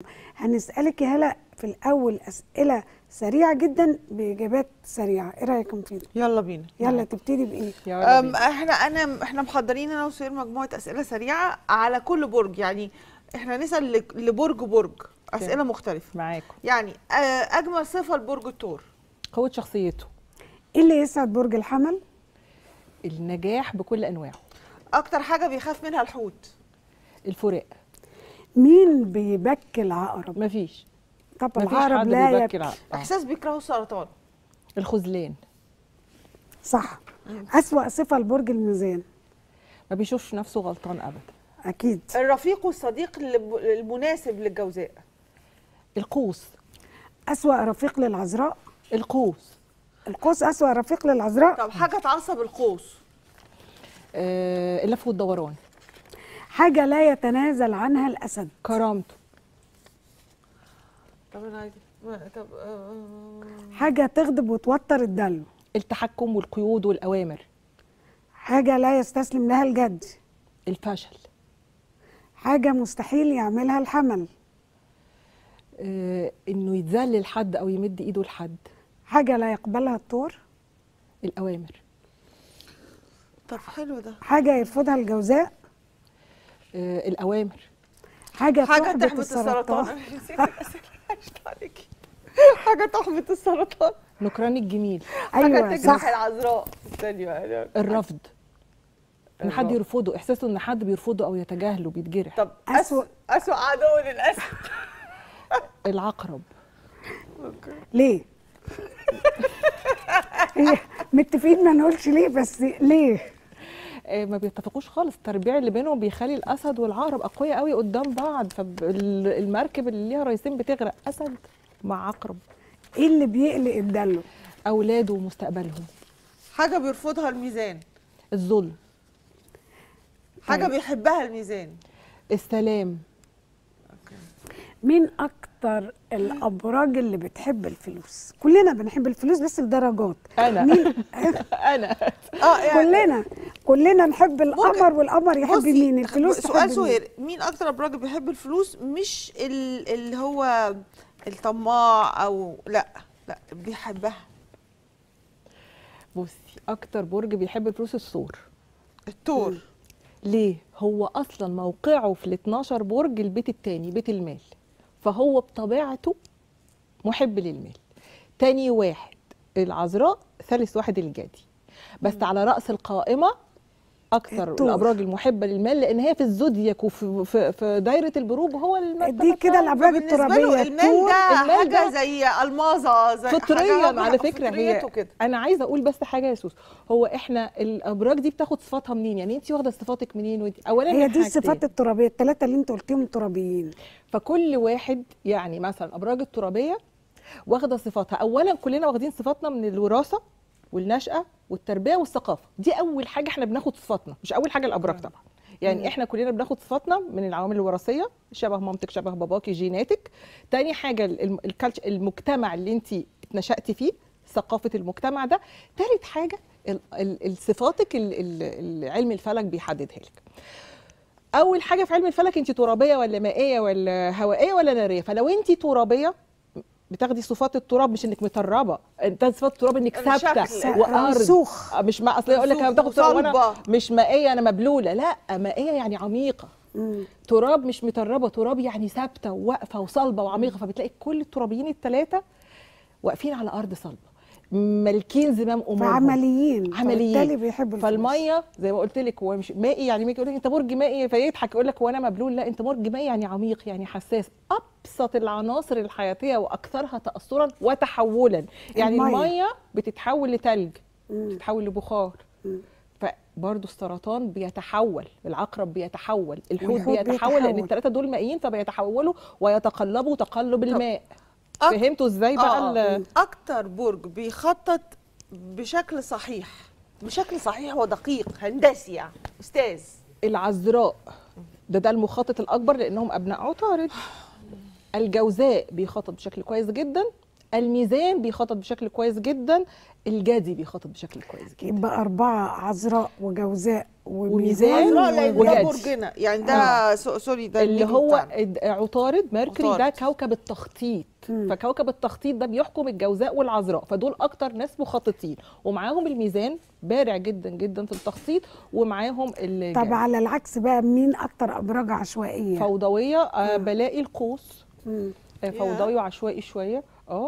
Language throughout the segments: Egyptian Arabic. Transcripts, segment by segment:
هنسالك يا هلا في الاول اسئله سريعه جدا باجابات سريعه ايه رايك يا مفيده يلا بينا يلا تبتدي بايه يا أم، رب احنا انا احنا محضرين انا وسهير مجموعه اسئله سريعه على كل برج يعني احنا نسال ل- لبرج برج اسئله مختلفه معاكم يعني آه، اجمل صفه لبرج الثور قوة شخصيته ايه اللي يسعد برج الحمل النجاح بكل انواعه اكتر حاجه بيخاف منها الحوت الفراق مين بيبكي العقرب مفيش طب مفيش العقرب حد لا بيبكي يبكي العقرب آه. احساس بيكرهوا السرطان الخذلان صح اسوا صفه لبرج الميزان ما بيشوفش نفسه غلطان ابدا اكيد الرفيق والصديق الب- المناسب للجوزاء القوس اسوا رفيق للعذراء القوس القوس اسوا رفيق للعذراء طب حاجه تعصب القوس آه اللف والدوران حاجه لا يتنازل عنها الاسد كرامته طب انا عايزه ما- طب آه، حاجه تغضب وتوتر الدلو التحكم والقيود والاوامر حاجه لا يستسلم لها الجد الفشل حاجه مستحيل يعملها الحمل آه انه يتذلل حد او يمد ايده لحد حاجه لا يقبلها الطور الاوامر طب حلو ده حاجه يرفضها الجوزاء آه الاوامر حاجه, حاجه تحبط تحبط السرطان أنا نسيت الأسئلة، عشت عليكي حاجه تحبط السرطان نكران الجميل حاجه ايوه تجرح صح العذراء استني بقى الرفض ان حد الرفض. يرفضه احساسه ان حد بيرفضه او يتجاهله بيتجرح طب أسوأ- اسوء اسوء عدو للاسد العقرب ليه هي متفقين ما نقولش ليه بس ليه آه، ما بيتفقوش خالص التربيع اللي بينهم بيخلي الاسد والعقرب اقوياء قوي قدام بعض فالمركب اللي ليها رئيسين بتغرق اسد مع عقرب ايه اللي بيقلق الدلو اولاده ومستقبلهم حاجه بيرفضها الميزان الظلم حاجه طيب. بيحبها الميزان السلام مين اكتر الابراج اللي بتحب الفلوس كلنا بنحب الفلوس بس بدرجات انا مين انا اه يعني كلنا كلنا نحب القمر والقمر يحب بصي، مين الفلوس سؤال تحب مين؟ سهير مين اكتر ابراج بيحب الفلوس مش ال- اللي هو الطماع او لا لا بيحبها بصي اكتر برج بيحب الفلوس الثور التور ليه هو اصلا موقعه في ال 12 برج البيت التاني بيت المال فهو بطبيعته محب للمال تاني واحد العذراء ثالث واحد الجدي بس على راس القائمه اكتر الثور. الابراج المحبه للمال لان هي في الزودياك وفي في, في دايره البروج هو المرتبه دي كده بتاعته. الابراج بالنسبه له الترابيه المال الطور ده المال حاجه ده زي الماظه زي فطريا حاجة على فكره هي فطريته كده انا عايزه اقول بس حاجه يا سوس هو احنا الابراج دي بتاخد صفاتها منين يعني انت واخده صفاتك منين وانت اولا هي من دي حاجتين. الصفات الترابيه الثلاثه اللي انت قلتيهم ترابيين فكل واحد يعني مثلا ابراج الترابيه واخده صفاتها اولا كلنا واخدين صفاتنا من الوراثه والنشأة والتربية والثقافة دي أول حاجة احنا بناخد صفاتنا مش أول حاجة الأبراج طبعا يعني احنا كلنا بناخد صفاتنا من العوامل الوراثية شبه مامتك شبه باباكي جيناتك تاني حاجة الم- الكالتش المجتمع اللي انت اتنشأتي فيه ثقافة المجتمع ده تالت حاجة ال- ال- الصفاتك ال- ال- ال- علم الفلك بيحددها لك اول حاجه في علم الفلك انت ترابيه ولا مائيه ولا هوائيه ولا ناريه فلو انت ترابيه بتاخدي صفات التراب مش انك متربه انت صفات التراب انك الشكل. ثابته وارض رسوخ. مش ما اصل يقول لك انا رسوخ بتاخد تراب وانا وصلبة. مش مائيه انا مبلوله لا مائيه يعني عميقه مم. تراب مش متربه تراب يعني ثابته وواقفه وصلبه وعميقه فبتلاقي كل الترابيين الثلاثه واقفين على ارض صلبه مالكين زمام امورهم فعمليين عمليين فبالتالي بيحبوا الفلوس. فالميه زي ما قلت لك هو مش مائي يعني ميجي يقول لك انت برج مائي فيضحك يقول لك هو انا مبلول لا انت برج مائي يعني عميق يعني حساس ابسط العناصر الحياتيه واكثرها تاثرا وتحولا يعني المية. الميه, المية بتتحول لتلج مم. بتتحول لبخار مم. فبرضه السرطان بيتحول العقرب بيتحول الحوت والحوت بيتحول لان بيتحول. الثلاثه دول مائيين فبيتحولوا ويتقلبوا تقلب الماء أك- فهمتوا ازاي بقى آه، ال- اكتر برج بيخطط بشكل صحيح بشكل صحيح ودقيق هندسي يعني استاذ العذراء ده ده المخطط الاكبر لانهم ابناء عطارد الجوزاء بيخطط بشكل كويس جدا الميزان بيخطط بشكل كويس جدا الجدي بيخطط بشكل كويس جدا يبقى أربعة عذراء وجوزاء وميزان وميزان عذراء لان ده وجدي. برجنا يعني ده سو- سوري ده اللي النجم هو بتاعنا. الد- عطارد ميركوري ده عطارد. كوكب التخطيط مم. فكوكب التخطيط ده بيحكم الجوزاء والعذراء فدول اكتر ناس مخططين ومعاهم الميزان بارع جدا جدا في التخطيط ومعاهم الجدي. طب على العكس بقى مين أكتر أبراج عشوائية؟ فوضويه آه بلاقي القوس مم. آه، يا. فوضوي وعشوائي شويه اه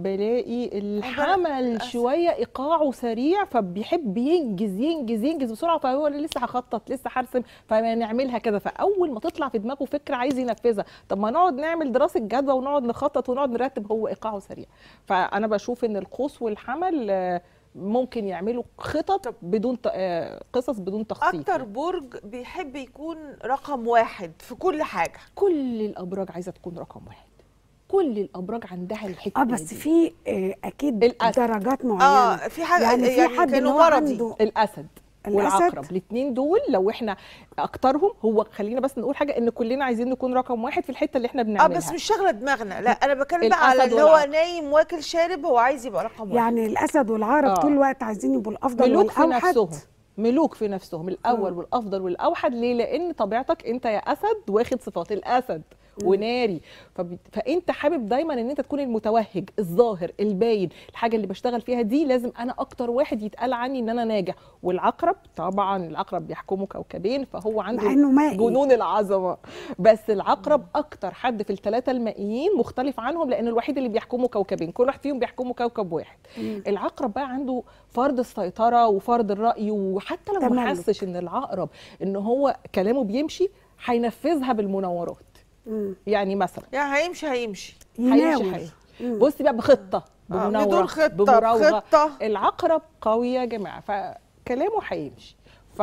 بلاقي الحمل للأسف. شويه ايقاعه سريع فبيحب ينجز ينجز ينجز بسرعه فهو اللي لسه هخطط لسه هرسم فنعملها كذا فاول ما تطلع في دماغه فكره عايز ينفذها طب ما نقعد نعمل دراسه جدوى ونقعد نخطط ونقعد نرتب هو ايقاعه سريع فانا بشوف ان القوس والحمل آه، ممكن يعملوا خطط بدون ت- آه، قصص بدون تخطيط اكتر برج بيحب يكون رقم واحد في كل حاجه كل الابراج عايزه تكون رقم واحد كل الابراج عندها الحته اه بس دي. في آه، اكيد الأسد. درجات معينه اه في حاجه يعني يعني, في حد اللي كانوا هو مرضي عنده الاسد الأسد؟ والعقرب الاثنين دول لو احنا اكترهم هو خلينا بس نقول حاجه ان كلنا عايزين نكون رقم واحد في الحته اللي احنا اه بس بس مش شاغله دماغنا لا انا بتكلم بقى على الأسد اللي هو والعقرب. نايم واكل شارب هو عايز يبقى رقم واحد يعني الاسد والعقرب آه. طول الوقت عايزين يبقوا الافضل ملوك في والاوحد نفسهم ملوك في نفسهم الاول مم. والافضل والاوحد ليه لان طبيعتك انت يا اسد واخد صفات الاسد وناري فب... فانت حابب دايما ان انت تكون المتوهج الظاهر الباين الحاجه اللي بشتغل فيها دي لازم انا اكتر واحد يتقال عني ان انا ناجح والعقرب طبعا العقرب بيحكمه كوكبين فهو عنده مع انه مائي جنون العظمه بس العقرب اكتر حد في الثلاثه المائيين مختلف عنهم لان الوحيد اللي بيحكمه كوكبين كل واحد فيهم بيحكمه كوكب واحد مم. العقرب بقى عنده فرض السيطره وفرض الراي وحتى لو ما تملك. حسش ان العقرب ان هو كلامه بيمشي هينفذها بالمناورات مم. يعني مثلا يعني هيمشي هيمشي هيمشي يناور هي مم. بصي بقى بخطه آه، بمناوره بدون خطه بمراوغه بخطه العقرب قوي يا جماعه فكلامه هيمشي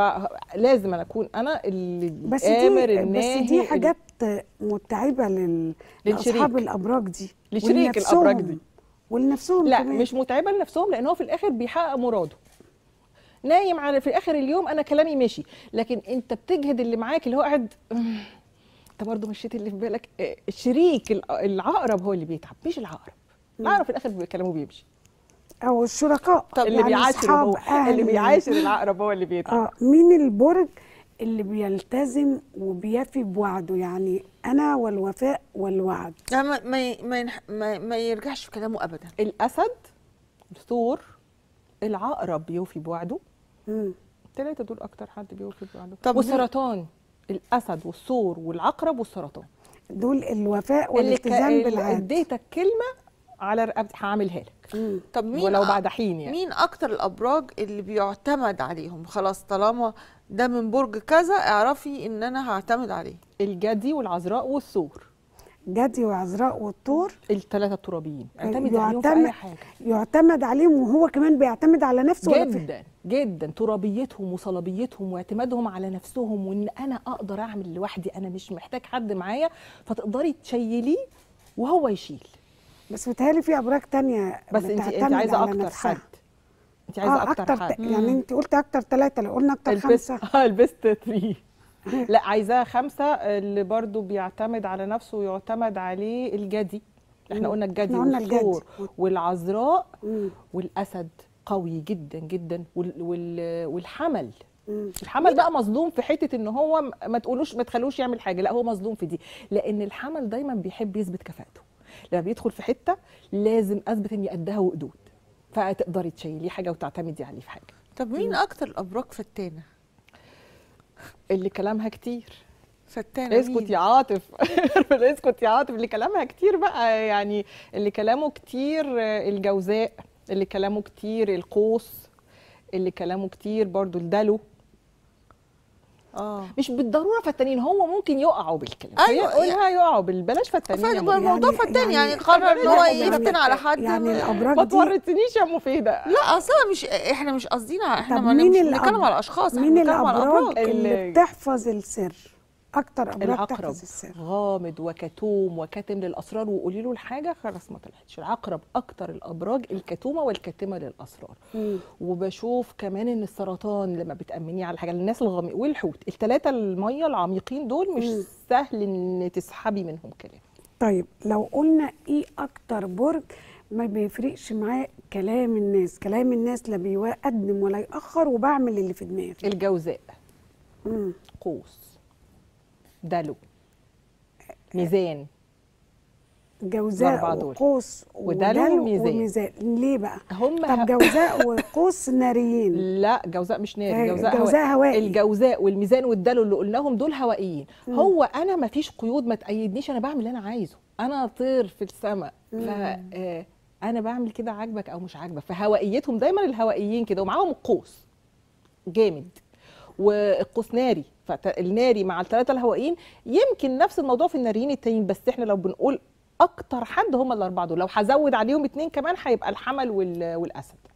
فلازم أنا اكون انا اللي بس الامر دي بس الناهي دي حاجات متعبه لل للشريك. لاصحاب الابراج دي لشريك ولنفسهم. الأبراج دي. ولنفسهم لا كمان. مش متعبه لنفسهم لان هو في الاخر بيحقق مراده نايم على في اخر اليوم انا كلامي مشي لكن انت بتجهد اللي معاك اللي هو قاعد انت برضه مشيت اللي في بالك آه، الشريك الع- العقرب هو اللي بيتعب مش العقرب العقرب في الاخر كلامه بيمشي او الشركاء طب اللي يعني بيعاشر أصحاب، هو أهل. اللي بيعاشر العقرب هو اللي بيتعب اه مين البرج اللي بيلتزم وبيفي بوعده يعني انا والوفاء والوعد يعني ما ما ي- ما, ينح- ما, ما يرجعش في كلامه ابدا الاسد الثور العقرب بيوفي بوعده مم. الثلاثه دول اكتر حد بيوفي بوعده طب والسرطان الاسد والثور والعقرب والسرطان دول الوفاء اللي ك- والالتزام اللي بالعهد اديتك كلمه على رقبتي هعملها لك مم. طب مين ولو أ- بعد حين يعني مين اكتر الابراج اللي بيعتمد عليهم خلاص طالما ده من برج كذا اعرفي ان انا هعتمد عليه الجدي والعذراء والثور جدي وعذراء والطور الثلاثه الترابيين اعتمد عليهم في يعتمد- اي حاجه يعتمد عليهم وهو كمان بيعتمد على نفسه ولا في- جدا جدا ترابيتهم وصلابيتهم واعتمادهم على نفسهم وان انا اقدر اعمل لوحدي انا مش محتاج حد معايا فتقدري تشيليه وهو يشيل بس بيتهيألي في ابراج تانية بس انت انت بتعتمد عايزه على اكتر نفسها. حد انت عايزه اه اكتر, اكتر حد ت... يعني انت قلت اكتر ثلاثة لو قلنا اكتر البست خمسة اه البست 3 لا عايزاه خمسه اللي برضو بيعتمد على نفسه ويعتمد عليه الجدي احنا مم. قلنا الجدي احنا قلنا الجدي. والثور والعذراء مم. والاسد قوي جدا جدا وال وال والحمل مم. الحمل بقى مظلوم في حته ان هو م- ما تقولوش ما تخلوش يعمل حاجه لا هو مظلوم في دي لان الحمل دايما بيحب يثبت كفاءته لما بيدخل في حته لازم اثبت اني قدها وقدود فتقدري تشيليه حاجه وتعتمدي عليه في حاجه طب مين اكتر الابراج فتانه اللي كلامها كتير فتانه اسكت مين؟ يا عاطف اسكت يا عاطف اللي كلامها كتير بقى يعني اللي كلامه كتير آه، الجوزاء اللي كلامه كتير القوس اللي كلامه كتير برضو الدلو اه مش بالضروره فتانين هو ممكن يقعوا بالكلام أيوة، أيوة قولها يقعوا بال- بلاش فتانين يا فيبقى ماما. الموضوع يعني- فتان يعني يعني- قرر ان هو يعني- يفتن على حد يعني ما- الابراج ما دي تورطنيش يا مفيده لا اصلا مش احنا مش قصدينا احنا طب ما مين مش الأب- بنتكلم على اشخاص احنا مين بنتكلم على الابراج ابراج اللي ال- بتحفظ السر اكتر ابراج العقرب تحفظ السر غامض وكتوم وكاتم للاسرار وقولي له الحاجه خلاص ما طلعتش العقرب اكتر الابراج الكتومه والكاتمه للاسرار مم. وبشوف كمان ان السرطان لما بتامنيه على حاجه الناس الغامق والحوت الثلاثه الميه العميقين دول مش مم. سهل ان تسحبي منهم كلام طيب لو قلنا ايه اكتر برج ما بيفرقش معاه كلام الناس كلام الناس لا بيقدم ولا يأخر وبعمل اللي في دماغي الجوزاء مم. قوس دلو ميزان جوزاء الأربعة دول. وقوس ودلو ودلو وميزان. وميزان ليه بقى هم طب جوزاء وقوس ناريين لا جوزاء مش ناري آه، جوزاء, جوزاء هوائي. الجوزاء والميزان والدلو اللي قلناهم دول هوائيين هو انا ما فيش قيود ما تأيدنيش انا بعمل اللي انا عايزه انا طير في السماء ف آه، انا بعمل كده عاجبك او مش عاجبك فهوائيتهم دايما الهوائيين كده ومعاهم القوس جامد والقوس ناري فالناري مع الثلاثه الهوائيين يمكن نفس الموضوع في الناريين التانيين بس احنا لو بنقول اكتر حد هم الاربعه دول لو هزود عليهم اتنين كمان هيبقى الحمل وال- والاسد